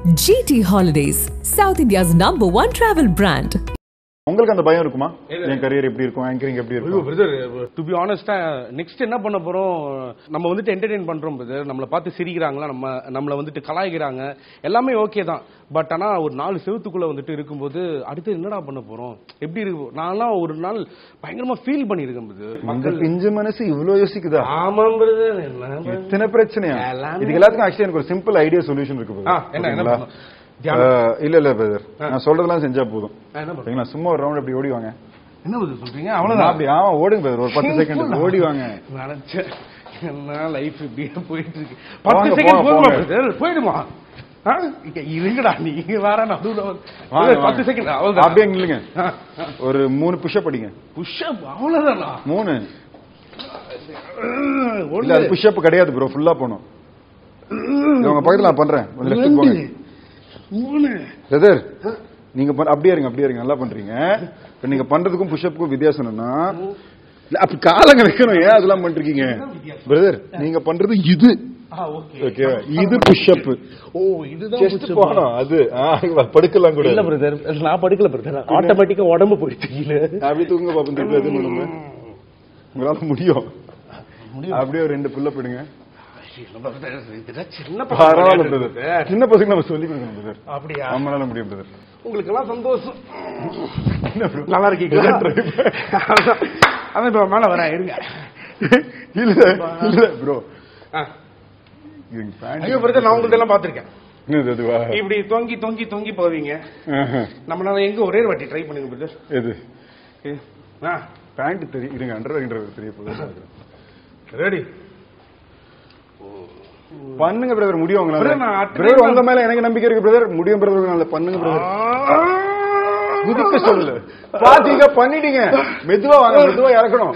GT Holidays, South India's number one travel brand. உங்களுக்கு அந்த பயம் இருக்குமா என் கரியர் எப்படி இருக்கும் ஆங்கரிங் எப்படி ஐயோ இருக்கும் பிரதர் டு பி ஆனஸ்டா நெக்ஸ்ட் என்ன பண்ண போறோம் நம்ம வந்துட்டு என்டர்டெயின் பண்றோம் பிரதர் நம்மளை பார்த்து சிரிக்கிறாங்களா நம்ம நம்மளை வந்துட்டு கலாய்க்கிறாங்க எல்லாமே ஓகே தான் பட் ஆனா ஒரு நாலு செவத்துக்குள்ள வந்துட்டு இருக்கும்போது அடுத்து என்னடா பண்ண போறோம் எப்படி இருக்கு நான்லாம் ஒரு நாள் பயங்கரமா ஃபீல் பண்ணியிருக்கேன் பிரதர் உங்க பிஞ்சு மனசு இவ்வளவு யோசிக்குதா ஆமாம் பிரதர் என்ன இத்தனை பிரச்சனையா எல்லாமே- இதுக்கு எல்லாத்துக்கும் ஆக்சுவலி எனக்கு ஒரு சிம்பிள் ஐடியா சொல்யூஷன் இருக்கு ஆ, brother. என்ன, என்ன ஓகேங்களா? பண்ணணும்? தியானம். அஹ், இல்ல இல்ல பிரதர் நான் சொல்றதெல்லாம் செஞ்சா போதும் ஆ, என்ன பண்றது? சரிங்களா சும்மா ஒரு ரவுண்ட் அப்படி ஓடி வாங்க என்ன பிரதர் சொல்றீங்க நான் அவ்வளவுதான் அப்படி ஆமா ஓடுங்க பிரதர் ஒரு பத்து செகண்ட் ஓடி வாங்க நினைச்சேன் என்ன லைஃப் இப்படியே போயிட்டு இருக்கு போங்க, பத்து செகண்ட் போங்க, போதுமா போங்க. பிரதர் போயிடுமா ஆ? இங்க இருங்கடா நீங்க வேற நடுவுல வந்து- வாங்க, பிரதர், வாங்க. பத்து செகண்ட் அவ்வளவுதான் அப்படியே நில்லுங்க ஒரு மூணு புஷ்அப் படிங்க புஷ்அப் அவ்வளவுதானா மூணு இல்ல ஒண்ணு அது புஷ்அப் கிடையாது ப்ரோ ஃபுல்லா போணும் இது உங்க பக்கத்துல நான் பண்றேன் கொஞ்சம் லெஃப்ட் போங்க ரெண்டு மூணு பிரதர் நீங்க பண்- அப்படியே இருங்க அப்படியே இருங்க நல்லா பண்றீங்க இப்ப நீங்க பண்றதுக்கும் புஷ்அப்புக்கும் வித்தியாசம் என்னன்னா இல்ல, அப்படி காலங்க வைக்கணும் ஏன் அதெல்லாம் பண்றீங்க பிரதர் நீங்க பண்றது இது ஆ ஓகே ஓகே இது புஷ்அப் ஓ இதுதான் செஸ்ட் push-up. போகணும் அது ஆ, படுக்கலாம் கூட இல்ல பிரதர் நான் படுக்கல பிரதர் ஆட்டோமேட்டிக்கா உடம்பு போயிடுச்சு கீழே அப்படியே தூங்க பாப்போம் திருப்பி எது பண்ணுங்க உங்களால முடியும் அப்படியே ஒரு ரெண்டு புல்ல போடுங்க இதெல்லாம் சின்ன பரவாயில்ல பசங்க பிரதர் சின்ன பசங்க நம்ம சொல்லி கொடுக்கணும் பிரதர் அப்படியா நம்மளால முடியும் பிரதர் உங்களுக்கு எல்லாம் சந்தோஷம் என்ன bro? நல்லா இருக்கீங்களா அதான் இப்ப மேல வரேன் இருங்க இல்ல இல்ல ப்ரோ ஆ. ஐயோ பிரதர் நான் உங்களுக்கு எல்லாம் பாத்திருக்கேன் என்னது அதுவா இப்படி தொங்கி தொங்கி தொங்கி போவீங்க ஆஹா. நம்மளால எங்க ஒரே ஒரு வாட்டி ட்ரை பண்ணுங்க பிரதர் எது ஆ பேண்ட் தெரியும் இருங்க அண்டர் தெரிய போகுது ரெடி பண்ணுங்க பிரதர் முடியும் உங்களால Brother, நான் at பிரதர் time- உங்க மேல எனக்கு நம்பிக்கை இருக்கு பிரதர் முடியும் பிரதர் பண்ணுங்க பிரதர் குதிக்க சொல்லல பாத்தீங்க பண்ணிட்டீங்க மெதுவா வாங்க மெதுவா இறக்கணும்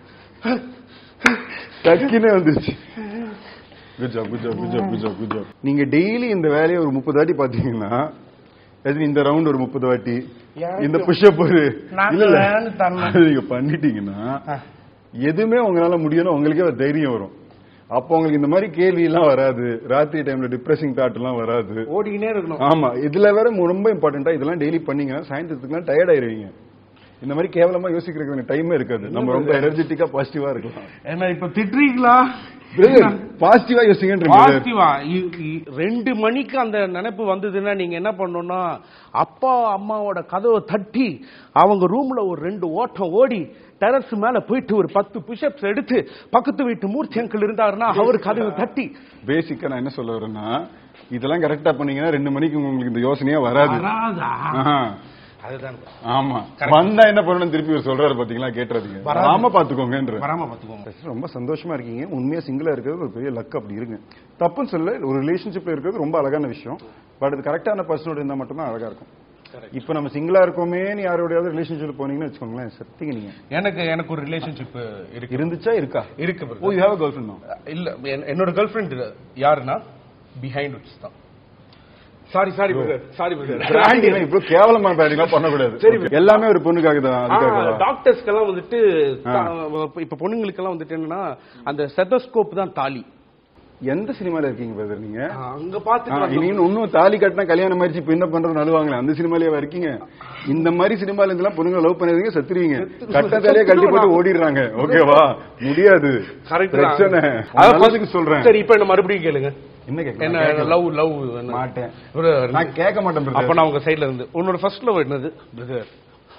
டக்கினே வந்துருச்சு good job good job good job good job good job நீங்க டெய்லி இந்த வேலையை ஒரு முப்பது வாட்டி பாத்தீங்கன்னா அது இந்த ரவுண்ட் ஒரு முப்பது வாட்டி இந்த புஷ்அப் ஒரு நான் இல்ல இல்ல வேணும் தரணும். அது நீங்க பண்ணிட்டீங்கன்னா எதுவுமே உங்களால முடியும்னு உங்களுக்கே ஒரு தைரியம் வரும் அப்போ உங்களுக்கு இந்த மாதிரி கேள்வி எல்லாம் வராது ராத்திரி டைம்ல டிப்ரெசிங் தாட் எல்லாம் வராது ஓடிக்கினே இருக்கணும் ஆமா இதுல வேற ரொம்ப இம்பார்ட்டன்டா இதெல்லாம் டெய்லி பண்ணீங்கன்னா சாயந்தரத்துக்குலாம் டயர்ட் ஆயிருவீங்க இந்த மாதிரி கேவலமா யோசிக்கிறதுக்கு டைமே இருக்காது நம்ம ரொம்ப எனர்ஜெட்டிக்கா பாசிட்டிவா இருக்கலாம் என்ன இப்ப திட்டுறீங்களா பாசிட்டிவா யோசிங்கன்ற பாசிட்டிவா இ- இ- ரெண்டு மணிக்கு அந்த நினைப்பு வந்ததுன்னா நீங்க என்ன பண்ணணும்னா அப்பா அம்மாவோட கதவை தட்டி அவங்க ரூம்ல ஒரு ரெண்டு ஓட்டம் ஓடி டெரஸ் மேல போயிட்டு ஒரு பத்து புஷ்அப்ஸ் எடுத்து பக்கத்து வீட்டு மூர்த்தி அங்கிள் இருந்தாருன்னா அவர் கதவை தட்டி பேசிக்கா நான் என்ன சொல்ல வரேன்னா இதெல்லாம் கரெக்டா பண்ணீங்கன்னா ரெண்டு மணிக்கு உங்களுக்கு இந்த யோசனையே வராது வராதா ஆஹா. அதுதான் ஆமா வந்தா என்ன பண்ணணும் திருப்பி இவர் சொல்றாரு பாத்தீங்களா கேட்டுறாதீங்க வராது. வராம பாத்துக்கோங்கன்ற வராம பாத்துக்கோங்க ரொம்ப சந்தோஷமா இருக்கீங்க உண்மையா சிங்கிளா இருக்கிறது ஒரு பெரிய லக் அப்படி இருங்க தப்புன்னு சொல்ல ஒரு ரிலேஷன்ஷிப்ல இருக்கிறது ரொம்ப அழகான விஷயம் பட் அது கரெக்டான பர்சனோட இருந்தா மட்டும்தான் அழகா இருக்கும் இப்ப நம்ம சிங்கிளா இருக்கோமே நீ யாரோடையாவது ரிலேஷன்ஷிப் போனீங்கன்னு வச்சுக்கோங்களேன் சத்திங்க நீங்க எனக்கு எனக்கு ஒரு ரிலேஷன்ஷிப் இருக்கு இருந்துச்சா இருக்கா இருக்கு ஓ brother. You have girl friend இல்ல என்- என்னோட கேர்ள் ஃபிரெண்ட் யாருன்னா பிஹைண்ட் விட்ஸ் தான் sorry sorry brother sorry brother branding இப்போ கேவலமான பிராண்டிங்லாம் பண்ணக்கூடாது சரி. எல்லாமே ஒரு பொண்ணுக்காக தான் அதுக்காக தான். டாக்டர்ஸ்க்கெல்லாம் வந்துட்டு ஆ. தா- இப்ப பொண்ணுங்களுக்கெல்லாம் வந்துட்டு என்னன்னா அந்த செதஸ்கோப் தான் தாலி எந்த சினிமால இருக்கீங்க பிரதர் நீங்க அங்க ஆ, பாத்து இனியும் இன்னும் தாலி கட்டினா கல்யாணம் ஆயிடுச்சு இப்ப என்ன பண்றது நழுவாங்களே அந்த சினிமாலயே இருக்கீங்க இந்த மாதிரி சினிமால இருந்தெல்லாம் பொண்ணுங்க லவ் பண்ணிருந்தீங்க செத்துருவீங்க கட்ட தலையே கட்டி போட்டு ஓடிடுறாங்க ஓகேவா முடியாது பிரச்சனை அதனால சொல்றேன் சரி இப்ப என்ன மறுபடியும் கேளுங்க என்ன என்ன கேட்க லவ் லவ் மாட்டேன் நான் கேட்க மாட்டேன் அப்ப brother. நான் உங்க சைடுல இருந்து உன்னோட ஃபர்ஸ்ட் லவ் என்னது பிரதர்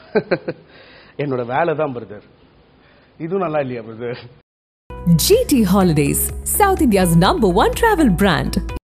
என்னோட வேலை தான் பிரதர் இதுவும் நல்லா இல்லையா brother GT Holidays, South India's number one travel brand.